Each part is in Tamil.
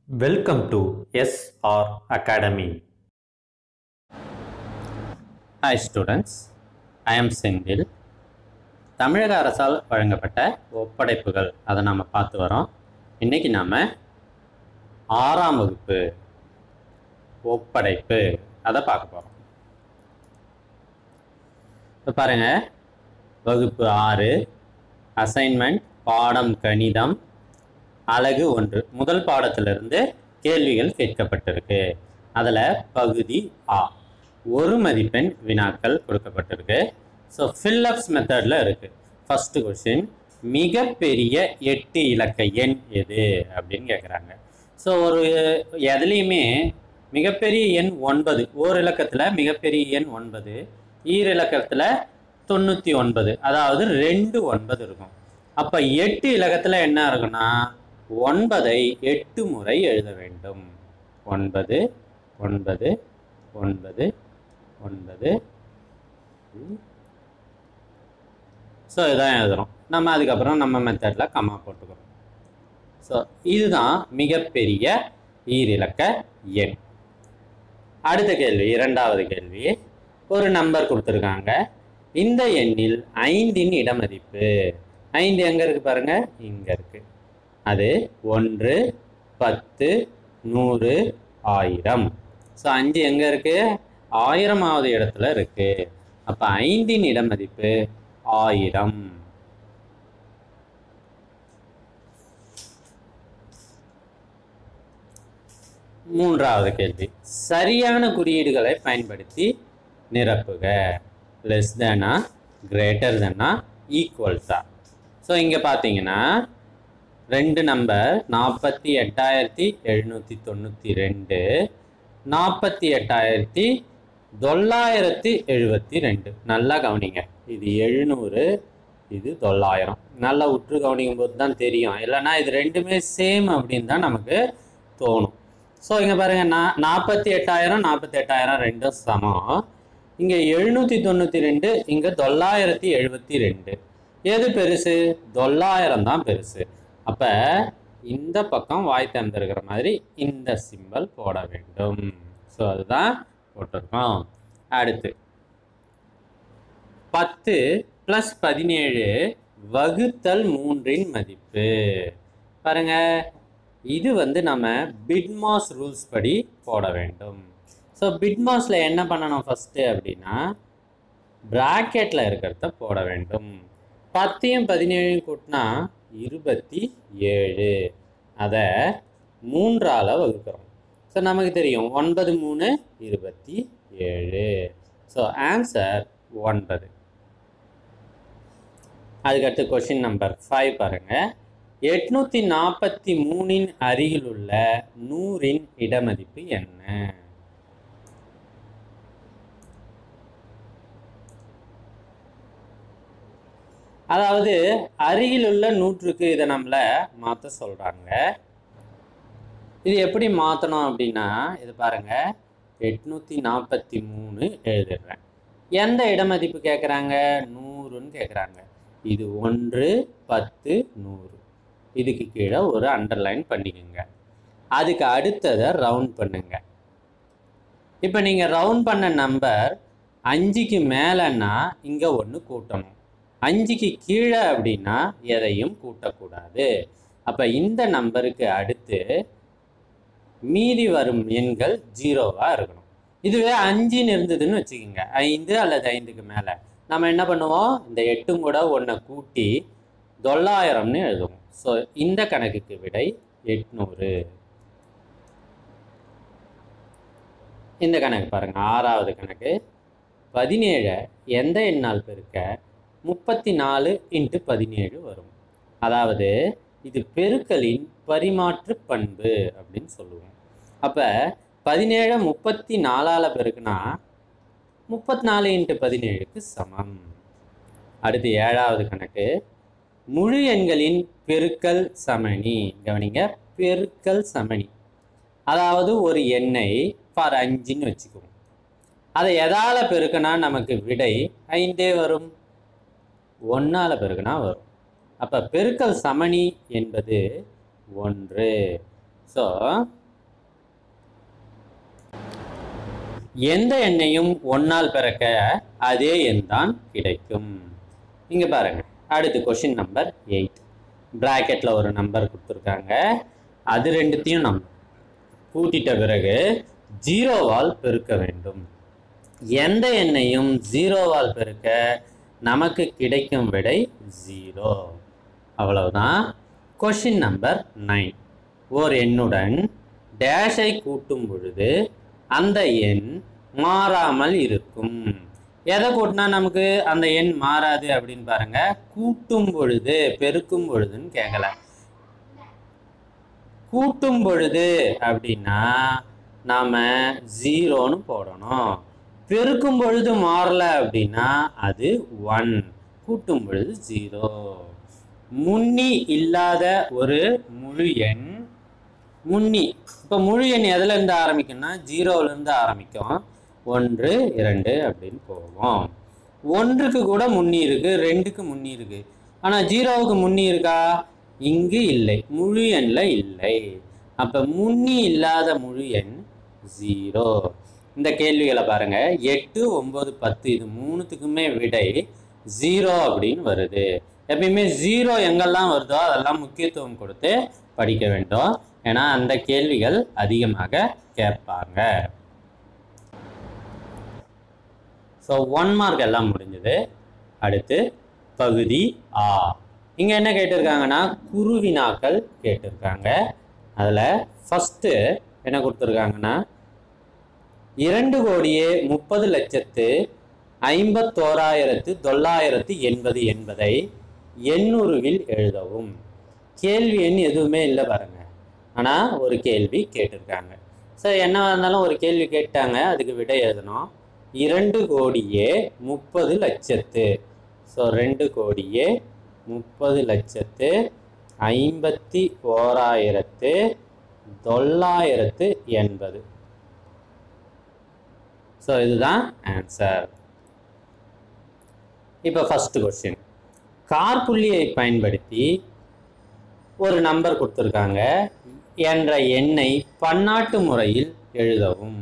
Welcome to SR Academy. Hi students, I am Senthil தமிழக அரசால் வழங்கப்பட்ட ஒப்படைப்புகள் அதை நாம் பார்த்து வரோம் இன்னைக்கு நாம் ஆறாம் வகுப்பு ஒப்படைப்பு அதை பார்க்க போகிறோம் இப்போ பாருங்க வகுப்பு ஆறு அசைன்மெண்ட் பாடம் கணிதம் அலகு ஒன்று முதல் பாடத்திலிருந்து கேள்விகள் கேட்கப்பட்டிருக்கு அதில் பகுதி ஆ ஒரு மதிப்பெண் வினாக்கள் கொடுக்கப்பட்டிருக்கு ஸோ ஃபில்லப்ஸ் மெத்தடில் இருக்குது ஃபஸ்ட்டு கொஷின் மிகப்பெரிய எட்டு இலக்க எண் எது அப்படின்னு கேட்குறாங்க ஸோ ஒரு எதுலேயுமே மிகப்பெரிய எண் ஒன்பது ஓர் இலக்கத்தில் மிகப்பெரிய எண் ஒன்பது ஈர் இலக்கத்தில் தொண்ணூற்றி ஒன்பது அதாவது ரெண்டு ஒன்பது இருக்கும் அப்போ எட்டு இலக்கத்தில் என்ன இருக்குன்னா ஒன்பதை எட்டு முறை எழுத வேண்டும் ஒன்பது ஒன்பது ஒன்பது ஒன்பது ஸோ இதான் எழுதுகிறோம் நம்ம அதுக்கப்புறம் நம்ம மெத்தடில் கம்மா போட்டுக்கிறோம் ஸோ இதுதான் மிகப்பெரிய ஈரிலக்க எண் அடுத்த கேள்வி இரண்டாவது கேள்வி ஒரு நம்பர் கொடுத்துருக்காங்க இந்த எண்ணில் ஐந்தின் இடமதிப்பு ஐந்து எங்கே இருக்கு பாருங்க இங்கே இருக்கு அது ஒன்று பத்து நூறு ஆயிரம் ஸோ அஞ்சு எங்கே இருக்கு ஆயிரமாவது இடத்துல இருக்கு அப்போ ஐந்தின் இடமதிப்பு ஆயிரம் மூன்றாவது கேள்வி சரியான குறியீடுகளை பயன்படுத்தி நிரப்புக லெஸ் தேனா கிரேட்டர் தேனா ஈக்குவல்ஸா ஸோ இங்கே பார்த்தீங்கன்னா ரெண்டு நம்பர் நாற்பத்தி எட்டாயிரத்தி எழுநூற்றி தொண்ணூற்றி ரெண்டு நாற்பத்தி எட்டாயிரத்தி தொள்ளாயிரத்தி எழுபத்தி ரெண்டு நல்லா கவனிங்க இது எழுநூறு இது தொள்ளாயிரம் நல்லா உற்று கவனிக்கும் போது தான் தெரியும் இல்லைன்னா இது ரெண்டுமே சேம் அப்படின்னு தான் நமக்கு தோணும் ஸோ இங்கே பாருங்கள் நா நாற்பத்தி எட்டாயிரம் நாற்பத்தி எட்டாயிரம் ரெண்டும் சமம் இங்கே எழுநூற்றி தொண்ணூற்றி ரெண்டு இங்கே தொள்ளாயிரத்தி எழுபத்தி ரெண்டு எது பெருசு தொள்ளாயிரம் தான் பெருசு அப்போ இந்த பக்கம் வாய் திறந்திருக்கிற மாதிரி இந்த சிம்பல் போட வேண்டும் ஸோ அதுதான் போட்டிருக்கோம் அடுத்து பத்து ப்ளஸ் பதினேழு வகுத்தல் மூன்றின் மதிப்பு பாருங்க இது வந்து நம்ம பிட்மாஸ் ரூல்ஸ் படி போட வேண்டும் ஸோ பிட்மாஸில் என்ன பண்ணணும் ஃபஸ்ட்டு அப்படின்னா ப்ராக்கெட்டில் இருக்கிறத போட வேண்டும் பத்தையும் பதினேழையும் கூட்டினா இருபத்தி ஏழு அதை மூன்றால் வகுக்கிறோம் ஸோ நமக்கு தெரியும் ஒன்பது மூணு இருபத்தி ஏழு ஸோ ஆன்சர் ஒன்பது அதுக்கடுத்து கொஷின் நம்பர் ஃபைவ் பாருங்கள் எட்நூற்றி நாற்பத்தி மூணின் அருகில் உள்ள நூறின் இடமதிப்பு என்ன அதாவது அருகில் உள்ள நூற்றுக்கு இதை நம்மளை மாற்ற சொல்கிறாங்க இது எப்படி மாற்றணும் அப்படின்னா இது பாருங்க எட்நூற்றி நாற்பத்தி மூணு எழுதிடுறேன் எந்த இடமதிப்பு கேட்குறாங்க நூறுன்னு கேட்குறாங்க இது ஒன்று பத்து நூறு இதுக்கு கீழே ஒரு அண்டர்லைன் பண்ணிக்கோங்க அதுக்கு அடுத்ததை ரவுண்ட் பண்ணுங்க இப்போ நீங்கள் ரவுண்ட் பண்ண நம்பர் அஞ்சுக்கு மேலேன்னா இங்கே ஒன்று கூட்டணும் அஞ்சுக்கு கீழே அப்படின்னா எதையும் கூட்டக்கூடாது அப்போ இந்த நம்பருக்கு அடுத்து மீதி வரும் எண்கள் ஜீரோவாக இருக்கணும் இதுவே அஞ்சுன்னு இருந்ததுன்னு வச்சுக்கோங்க ஐந்து அல்லது ஐந்துக்கு மேலே நம்ம என்ன பண்ணுவோம் இந்த எட்டும் கூட ஒன்றை கூட்டி தொள்ளாயிரம்னு எழுதுவோம் ஸோ இந்த கணக்குக்கு விடை எட்நூறு இந்த கணக்கு பாருங்கள் ஆறாவது கணக்கு பதினேழை எந்த எண்ணால் பெருக்க முப்பத்தி நாலு இன்ட்டு பதினேழு வரும் அதாவது இது பெருக்கலின் பரிமாற்று பண்பு அப்படின்னு சொல்லுவோம் அப்போ பதினேழை முப்பத்தி நாலால் பெருக்குனா முப்பத்தி நாலு இன்ட்டு பதினேழுக்கு சமம் அடுத்து ஏழாவது கணக்கு முழு எண்களின் பெருக்கல் சமணி கவனிங்க பெருக்கல் சமணி அதாவது ஒரு எண்ணை ஃபார் அஞ்சுன்னு வச்சுக்குவோம் அதை எதால் பெருக்கினா நமக்கு விடை ஐந்தே வரும் ஒன்றால் பெருக்கினா வரும் அப்போ பெருக்கல் சமணி என்பது ஒன்று ஸோ எந்த எண்ணையும் ஒன்னால் பிறக்க அதே எண் தான் கிடைக்கும் இங்க பாருங்க அடுத்து கொஷின் நம்பர் எயிட் பிராக்கெட்ல ஒரு நம்பர் கொடுத்துருக்காங்க அது ரெண்டுத்தையும் நம்ம கூட்டிட்ட பிறகு ஜீரோவால் பெருக்க வேண்டும் எந்த எண்ணையும் ஜீரோவால் பெருக்க நமக்கு கிடைக்கும் விடை ஜீரோ அவ்வளவுதான் கொஷின் நம்பர் நைன் ஓர் எண்ணுடன் டேஷை கூட்டும் பொழுது அந்த எண் மாறாமல் இருக்கும் எதை கூட்டினா நமக்கு அந்த எண் மாறாது அப்படின்னு பாருங்க கூட்டும் பொழுது பெருக்கும் பொழுதுன்னு கேட்கல கூட்டும் பொழுது அப்படின்னா நாம ஜீரோன்னு போடணும் பெருக்கும் பொழுது மாறல அப்படின்னா அது ஒன் கூட்டும் பொழுது ஜீரோ முன்னி இல்லாத ஒரு முழு எண் முன்னி இப்போ முழு எண் எதுல இருந்து ஆரம்பிக்கும்னா ஜீரோல இருந்து ஆரம்பிக்கும் ஒன்று இரண்டு அப்படின்னு போவோம் ஒன்றுக்கு கூட முன்னி இருக்கு ரெண்டுக்கு முன்னி இருக்கு ஆனா ஜீரோவுக்கு முன்னி இருக்கா இங்கு இல்லை முழு எண்ல இல்லை அப்ப முன்னி இல்லாத முழு எண் ஜீரோ இந்த கேள்விகளை பாருங்க எட்டு ஒன்பது பத்து இது மூணுத்துக்குமே விடை ஜீரோ அப்படின்னு வருது எப்பயுமே ஜீரோ எங்கெல்லாம் வருதோ அதெல்லாம் முக்கியத்துவம் கொடுத்து படிக்க வேண்டும் ஏன்னா அந்த கேள்விகள் அதிகமாக கேட்பாங்க ஸோ ஒன் மார்க் எல்லாம் முடிஞ்சது அடுத்து பகுதி ஆ இங்கே என்ன கேட்டிருக்காங்கன்னா குருவினாக்கள் கேட்டிருக்காங்க அதில் ஃபஸ்ட்டு என்ன கொடுத்துருக்காங்கன்னா இரண்டு கோடியே முப்பது லட்சத்து ஐம்பத்தோராயிரத்து தொள்ளாயிரத்து எண்பது என்பதை எண்ணூறுவில் எழுதவும் கேள்வி எண் எதுவுமே இல்லை பாருங்க ஆனால் ஒரு கேள்வி கேட்டிருக்காங்க சரி என்ன இருந்தாலும் ஒரு கேள்வி கேட்டாங்க அதுக்கு விடை எழுதணும் இரண்டு கோடியே முப்பது லட்சத்து ஸோ ரெண்டு கோடியே முப்பது லட்சத்து ஐம்பத்தி ஓராயிரத்து தொள்ளாயிரத்து எண்பது ஸோ இதுதான் ஆன்சர் இப்போ ஃபர்ஸ்ட் கொஸ்டின் கார்புள்ளியை பயன்படுத்தி ஒரு நம்பர் கொடுத்துருக்காங்க என்ற எண்ணை பன்னாட்டு முறையில் எழுதவும்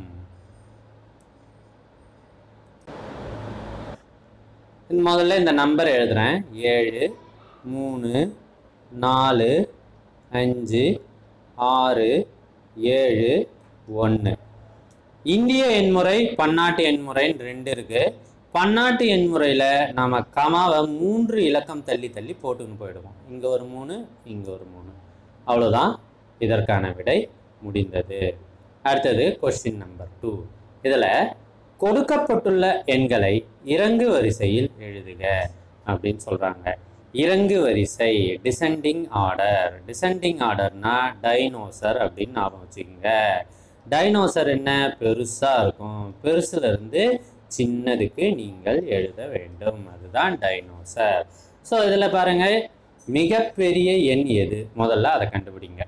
முதல்ல இந்த நம்பர் எழுதுறேன் ஏழு மூணு நாலு அஞ்சு ஆறு ஏழு ஒன்று இந்திய எண்முறை பன்னாட்டு எண்முறைன்னு ரெண்டு இருக்கு பன்னாட்டு எண்முறையில் நாம கமாவை மூன்று இலக்கம் தள்ளி தள்ளி போட்டுன்னு போயிடுவோம் இங்கே ஒரு மூணு இங்கே ஒரு மூணு அவ்வளோதான் இதற்கான விடை முடிந்தது அடுத்தது கொஸ்டின் நம்பர் டூ இதில் கொடுக்கப்பட்டுள்ள எண்களை இறங்கு வரிசையில் எழுதுக அப்படின்னு சொல்கிறாங்க இறங்கு வரிசை டிசெண்டிங் ஆர்டர் டிசெண்டிங் ஆர்டர்னா டைனோசர் அப்படின்னு ஞாபகம் வச்சுக்கோங்க டைனோசர் என்ன பெருசாக இருக்கும் பெருசுல இருந்து சின்னதுக்கு நீங்கள் எழுத வேண்டும் அதுதான் டைனோசர் ஸோ இதில் பாருங்க மிகப்பெரிய எண் எது முதல்ல அதை கண்டுபிடிங்க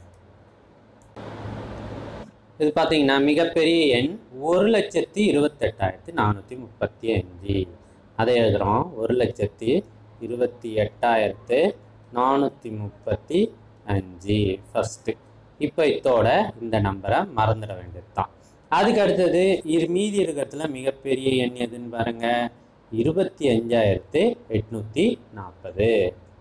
இது பார்த்தீங்கன்னா மிகப்பெரிய எண் ஒரு லட்சத்தி இருபத்தெட்டாயிரத்தி நானூற்றி முப்பத்தி அஞ்சு அதை எழுதுகிறோம் ஒரு லட்சத்தி இருபத்தி எட்டாயிரத்து நானூற்றி முப்பத்தி அஞ்சு ஃபஸ்ட்டு இப்போ இதோட இந்த நம்பரை மறந்துட வேண்டியது தான் அதுக்கு அடுத்தது இரு மீதி இருக்கிறதுல மிகப்பெரிய எண் எதுன்னு பாருங்க இருபத்தி அஞ்சாயிரத்து எட்நூற்றி நாற்பது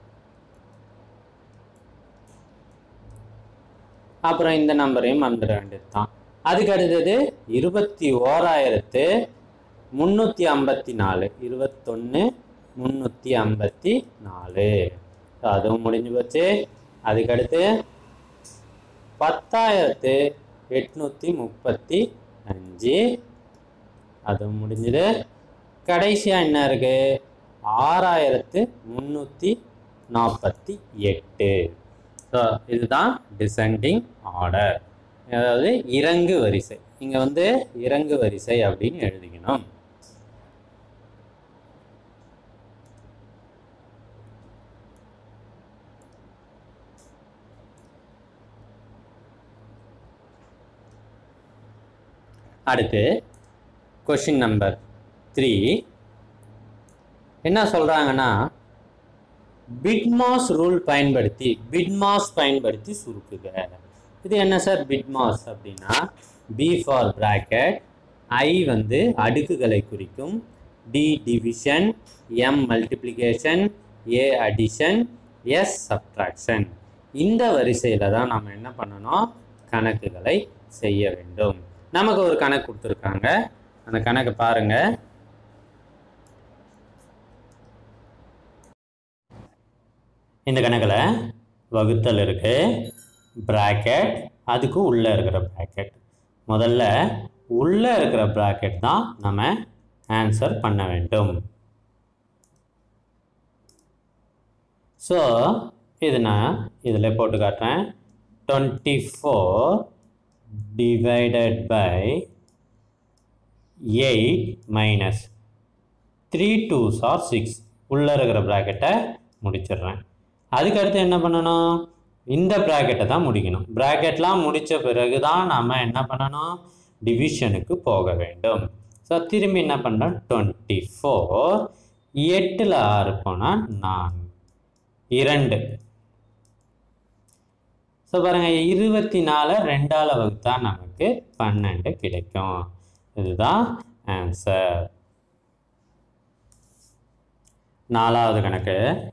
அப்புறம் இந்த நம்பரையும் மறந்துட வேண்டியது தான் அதுக்கு அடுத்தது இருபத்தி ஓராயிரத்து முந்நூற்றி ஐம்பத்தி நாலு இருபத்தொன்று முந்நூற்றி ஐம்பத்தி நாலு அதுவும் முடிஞ்சு போச்சு அதுக்கடுத்து பத்தாயிரத்து எட்நூற்றி முப்பத்தி அஞ்சு அதுவும் முடிஞ்சுது கடைசியாக என்ன இருக்கு ஆறாயிரத்து முந்நூற்றி நாற்பத்தி எட்டு ஸோ இதுதான் டிசெண்டிங் ஆர்டர் அதாவது இறங்கு வரிசை இங்கே வந்து இறங்கு வரிசை அப்படின்னு எழுதிக்கணும் அடுத்து கொஷின் நம்பர் த்ரீ என்ன சொல்கிறாங்கன்னா பிட்மாஸ் ரூல் பயன்படுத்தி பிட்மாஸ் பயன்படுத்தி சுருக்குக இது என்ன சார் பிட்மாஸ் அப்படின்னா பி ஃபார் பிராக்கெட் ஐ வந்து அடுக்குகளை குறிக்கும் D division M multiplication A addition S subtraction இந்த வரிசையில் தான் நம்ம என்ன பண்ணணும் கணக்குகளை செய்ய வேண்டும் நமக்கு ஒரு கணக்கு கொடுத்துருக்காங்க அந்த கணக்கை பாருங்க இந்த கணக்கில் வகுத்தல் இருக்கு பிராக்கெட் அதுக்கு உள்ளே இருக்கிற பிராக்கெட் முதல்ல உள்ளே இருக்கிற பிராக்கெட் தான் நம்ம ஆன்சர் பண்ண வேண்டும் ஸோ இது நான் இதில் போட்டு காட்டுறேன் twenty four divided by eight minus three twos are six உள்ளே இருக்கிற ப்ராக்கெட்டை முடிச்சிடுறேன் அதுக்கடுத்து என்ன பண்ணணும் இந்த ப்ராக்கெட்டை தான் முடிக்கணும் ப்ராக்கெட்லாம் முடித்த பிறகு தான் நம்ம என்ன பண்ணணும் டிவிஷனுக்கு போக வேண்டும் ஸோ திரும்பி என்ன பண்ணுறோம் டுவெண்ட்டி ஃபோர் எட்டில் ஆறு போனால் நான்கு இரண்டு ஸோ பாருங்கள் இருபத்தி நாலு ரெண்டால் வகுத்தா நமக்கு பன்னெண்டு கிடைக்கும் இதுதான் ஆன்சர் நாலாவது கணக்கு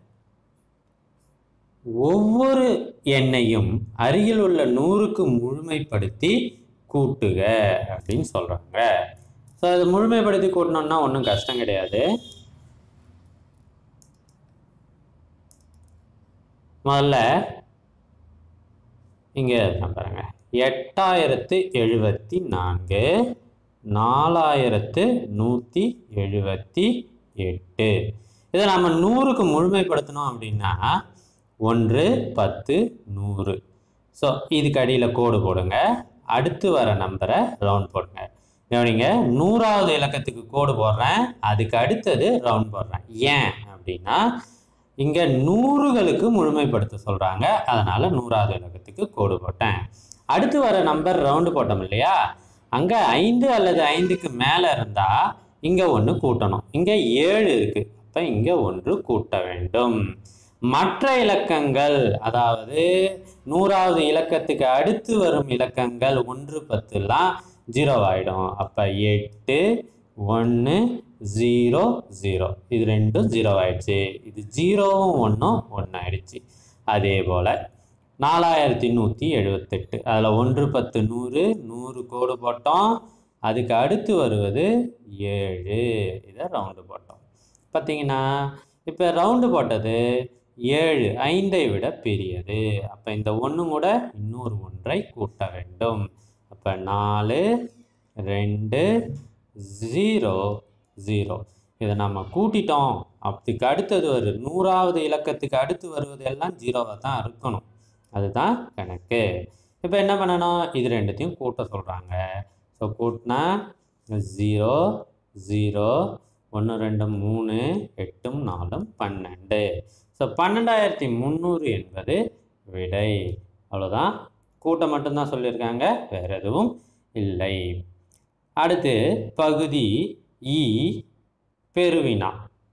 ஒவ்வொரு எண்ணையும் அருகில் உள்ள நூறுக்கு முழுமைப்படுத்தி கூட்டுக அப்படின்னு சொல்கிறாங்க ஸோ அது முழுமைப்படுத்தி கூட்டணும்னா ஒன்றும் கஷ்டம் கிடையாது முதல்ல இங்கே நான் பாருங்க எட்டாயிரத்து எழுபத்தி நான்கு நாலாயிரத்து நூற்றி எழுபத்தி எட்டு இதை நம்ம நூறுக்கு முழுமைப்படுத்தணும் அப்படின்னா ஒன்று பத்து நூறு ஸோ இதுக்கு அடியில் கோடு போடுங்க அடுத்து வர நம்பரை ரவுண்ட் போடுங்க கவனிங்க நூறாவது இலக்கத்துக்கு கோடு போடுறேன் அதுக்கு அடுத்தது ரவுண்ட் போடுறேன் ஏன் அப்படின்னா இங்கே நூறுகளுக்கு முழுமைப்படுத்த சொல்கிறாங்க அதனால் நூறாவது இலக்கத்துக்கு கோடு போட்டேன் அடுத்து வர நம்பர் ரவுண்டு போட்டோம் இல்லையா அங்கே ஐந்து அல்லது ஐந்துக்கு மேலே இருந்தால் இங்கே ஒன்று கூட்டணும் இங்கே ஏழு இருக்குது அப்போ இங்கே ஒன்று கூட்ட வேண்டும் மற்ற இலக்கங்கள் அதாவது நூறாவது இலக்கத்துக்கு அடுத்து வரும் இலக்கங்கள் ஒன்று பத்துலாம் ஜீரோ ஆகிடும் அப்போ எட்டு ஒன்று ஜீரோ ஜீரோ இது ரெண்டும் ஜீரோ ஆயிடுச்சு இது ஜீரோவும் ஒன்றும் ஒன்று ஆயிடுச்சு அதே போல் நாலாயிரத்தி நூற்றி எழுபத்தெட்டு அதில் ஒன்று பத்து நூறு நூறு கோடு போட்டோம் அதுக்கு அடுத்து வருவது ஏழு இதை ரவுண்டு போட்டோம் பார்த்தீங்கன்னா இப்போ ரவுண்டு போட்டது ஏழு ஐந்தை விட பெரியது அப்போ இந்த ஒன்று கூட இன்னொரு ஒன்றை கூட்ட வேண்டும் அப்போ நாலு ரெண்டு ஜீரோ ஜீரோ இதை நம்ம கூட்டிட்டோம் அதுக்கு அடுத்தது ஒரு நூறாவது இலக்கத்துக்கு அடுத்து வருவது எல்லாம் ஜீரோவாக தான் இருக்கணும் அதுதான் கணக்கு இப்போ என்ன பண்ணணும் இது ரெண்டுத்தையும் கூட்ட சொல்கிறாங்க ஸோ கூட்டினா ஜீரோ ஜீரோ ஒன்று ரெண்டு மூணு எட்டும் நாலும் பன்னெண்டு ஸோ பன்னெண்டாயிரத்தி முந்நூறு என்பது விடை அவ்வளோதான் கூட்டம் மட்டும்தான் சொல்லியிருக்காங்க வேற எதுவும் இல்லை அடுத்து பகுதி இ பெருவினா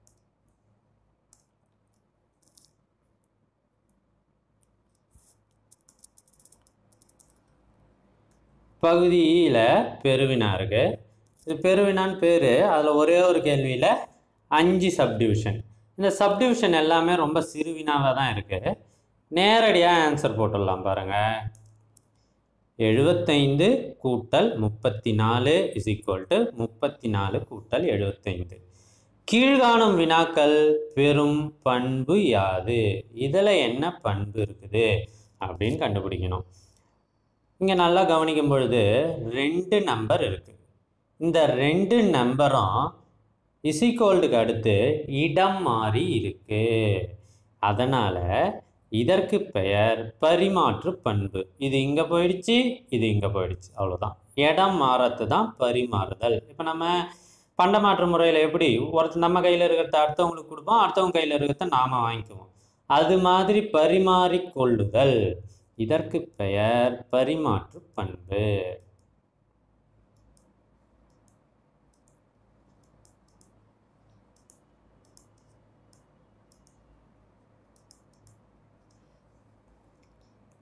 பகுதியில் பெருவினா இருக்கு இது பெருவினான்னு பேர் அதில் ஒரே ஒரு கேள்வியில் அஞ்சு சப்டிவிஷன் இந்த சப்டிவிஷன் எல்லாமே ரொம்ப சிறுவினாவாக தான் இருக்குது நேரடியாக ஆன்சர் போட்டுடலாம் பாருங்கள் எழுபத்தைந்து கூட்டல் முப்பத்தி நாலு இஸ் ஈக்குவல் டு முப்பத்தி நாலு கூட்டல் எழுபத்தைந்து கீழ்காணும் வினாக்கள் பெரும் பண்பு யாது இதில் என்ன பண்பு இருக்குது அப்படின்னு கண்டுபிடிக்கணும் இங்கே நல்லா கவனிக்கும் பொழுது ரெண்டு நம்பர் இருக்குது இந்த ரெண்டு நம்பரும் இசிகோல்டுக்கு அடுத்து இடம் மாறி இருக்கு அதனால் இதற்கு பெயர் பரிமாற்று பண்பு இது இங்கே போயிடுச்சு இது இங்கே போயிடுச்சு அவ்வளோதான் இடம் மாறத்து தான் பரிமாறுதல் இப்போ நம்ம பண்டமாற்று முறையில் எப்படி ஒருத்தர் நம்ம கையில் இருக்கிறத அடுத்தவங்களுக்கு கொடுப்போம் அடுத்தவங்க கையில் இருக்கிறத நாம் வாங்கிக்குவோம் அது மாதிரி பரிமாறி கொள்ளுதல் இதற்கு பெயர் பரிமாற்று பண்பு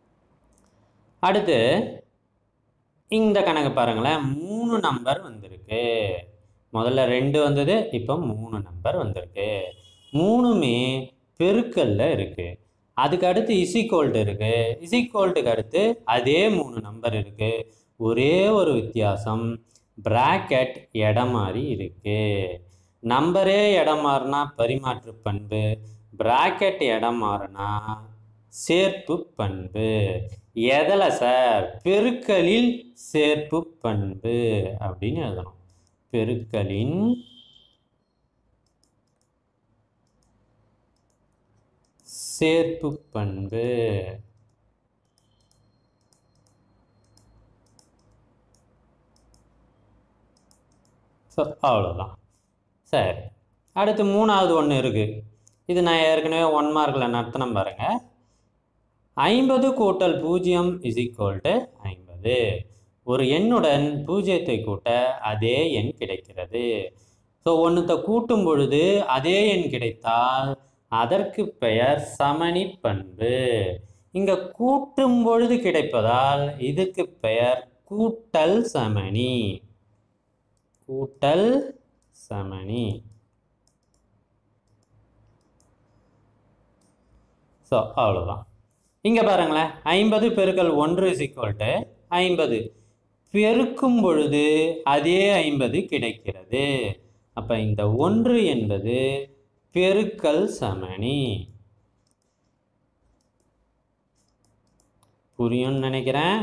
அடுத்து இந்த கணக்கு பாருங்களேன் மூணு நம்பர் வந்திருக்கு வந்திருக்கு முதல்ல ரெண்டு வந்தது இப்போ மூணு நம்பர் வந்திருக்கு மூணுமே பெருக்கல்ல இருக்கு அதுக்கு அடுத்து இசிகோல்டு இருக்கு இசிகோல்டுக்கு அடுத்து அதே மூணு நம்பர் இருக்கு ஒரே ஒரு வித்தியாசம் பிராக்கெட் இடம் மாறி இருக்கு நம்பரே இடம் மாறினா பரிமாற்று பண்பு பிராக்கெட் இடம் மாறினா சேர்ப்பு பண்பு எதில் சார் பெருக்கலில் சேர்ப்பு பண்பு அப்படின்னு எழுதணும் பெருக்கலின் சேர்ப்பு பண்பு ஸோ அவ்வளோதான் சரி அடுத்து மூணாவது ஒன்று இருக்குது இது நான் ஏற்கனவே ஒன் மார்க்கில் நடத்தினேன் பாருங்க ஐம்பது கூட்டல் பூஜ்ஜியம் இஸ் ஈக்குவல் டு ஐம்பது ஒரு எண்ணுடன் பூஜ்ஜியத்தை கூட்ட அதே எண் கிடைக்கிறது ஸோ ஒன்றுத்தை கூட்டும் பொழுது அதே எண் கிடைத்தால் அதற்கு பெயர் சமணி பண்பு இங்கே கூட்டும் பொழுது கிடைப்பதால் இதுக்கு பெயர் கூட்டல் சமணி கூட்டல் சமணி ஸோ அவ்வளோதான் இங்கே பாருங்களேன் ஐம்பது பெருக்கல் ஒன்று இஸ் ஈக்குவல் டு ஐம்பது பெருக்கும் பொழுது அதே ஐம்பது கிடைக்கிறது அப்போ இந்த ஒன்று என்பது பெருக்கல் சமணி புரியும்னு நினைக்கிறேன்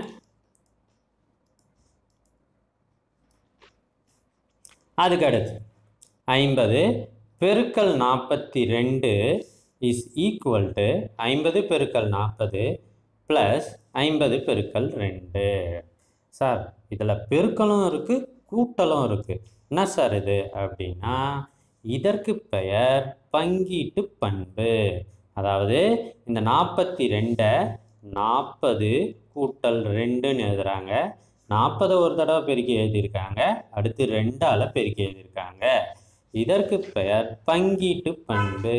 அதுக்கு அடுத்து ஐம்பது பெருக்கல் நாற்பத்தி ரெண்டு இஸ் ஈக்குவல் டு ஐம்பது பெருக்கல் நாற்பது ப்ளஸ் ஐம்பது பெருக்கல் ரெண்டு சார் இதில் பெருக்கலும் இருக்குது கூட்டலும் இருக்குது என்ன சார் இது அப்படின்னா இதற்கு பெயர் பங்கீட்டு பண்பு அதாவது இந்த நாற்பத்தி ரெண்டை நாற்பது கூட்டல் ரெண்டுன்னு எழுதுறாங்க நாற்பதை ஒரு தடவை பெருக்கி எழுதியிருக்காங்க அடுத்து ரெண்டால் பெருக்கி எழுதியிருக்காங்க இதற்கு பெயர் பங்கீட்டு பண்பு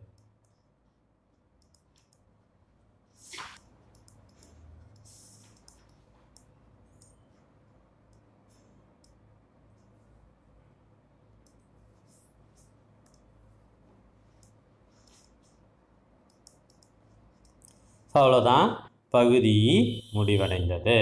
அவ்வளோதான் பகுதி முடிவடைந்தது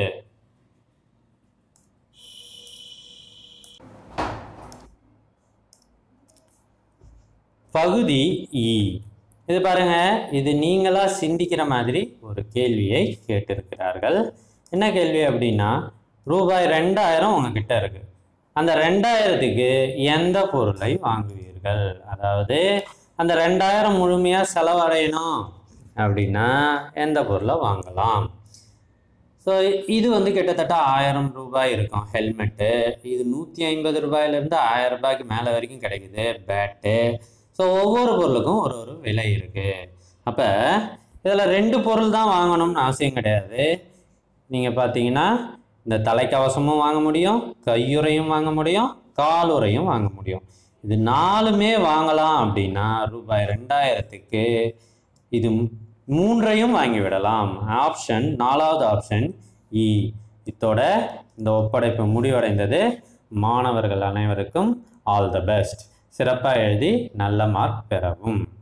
பகுதி இ இது பாருங்க இது நீங்களா சிந்திக்கிற மாதிரி ஒரு கேள்வியை கேட்டிருக்கிறார்கள் என்ன கேள்வி அப்படின்னா ரூபாய் ரெண்டாயிரம் உங்ககிட்ட இருக்கு அந்த ரெண்டாயிரத்துக்கு எந்த பொருளை வாங்குவீர்கள் அதாவது அந்த ரெண்டாயிரம் முழுமையாக செலவடையணும் அப்படின்னா எந்த பொருளை வாங்கலாம் ஸோ இது வந்து கிட்டத்தட்ட ஆயிரம் ரூபாய் இருக்கும் ஹெல்மெட்டு இது நூற்றி ஐம்பது ரூபாயிலேருந்து ஆயிரம் ரூபாய்க்கு மேலே வரைக்கும் கிடைக்குது பேட்டு ஸோ ஒவ்வொரு பொருளுக்கும் ஒரு ஒரு விலை இருக்குது அப்போ இதில் ரெண்டு பொருள் தான் வாங்கணும்னு அவசியம் கிடையாது நீங்கள் பார்த்தீங்கன்னா இந்த தலைக்கவசமும் வாங்க முடியும் கையுறையும் வாங்க முடியும் காலுறையும் வாங்க முடியும் இது நாலுமே வாங்கலாம் அப்படின்னா ரூபாய் ரெண்டாயிரத்துக்கு இது மூன்றையும் வாங்கி விடலாம் ஆப்ஷன் நாலாவது ஆப்ஷன் இ இத்தோட இந்த ஒப்படைப்பு முடிவடைந்தது மாணவர்கள் அனைவருக்கும் ஆல் த பெஸ்ட் சிறப்பாக எழுதி நல்ல மார்க் பெறவும்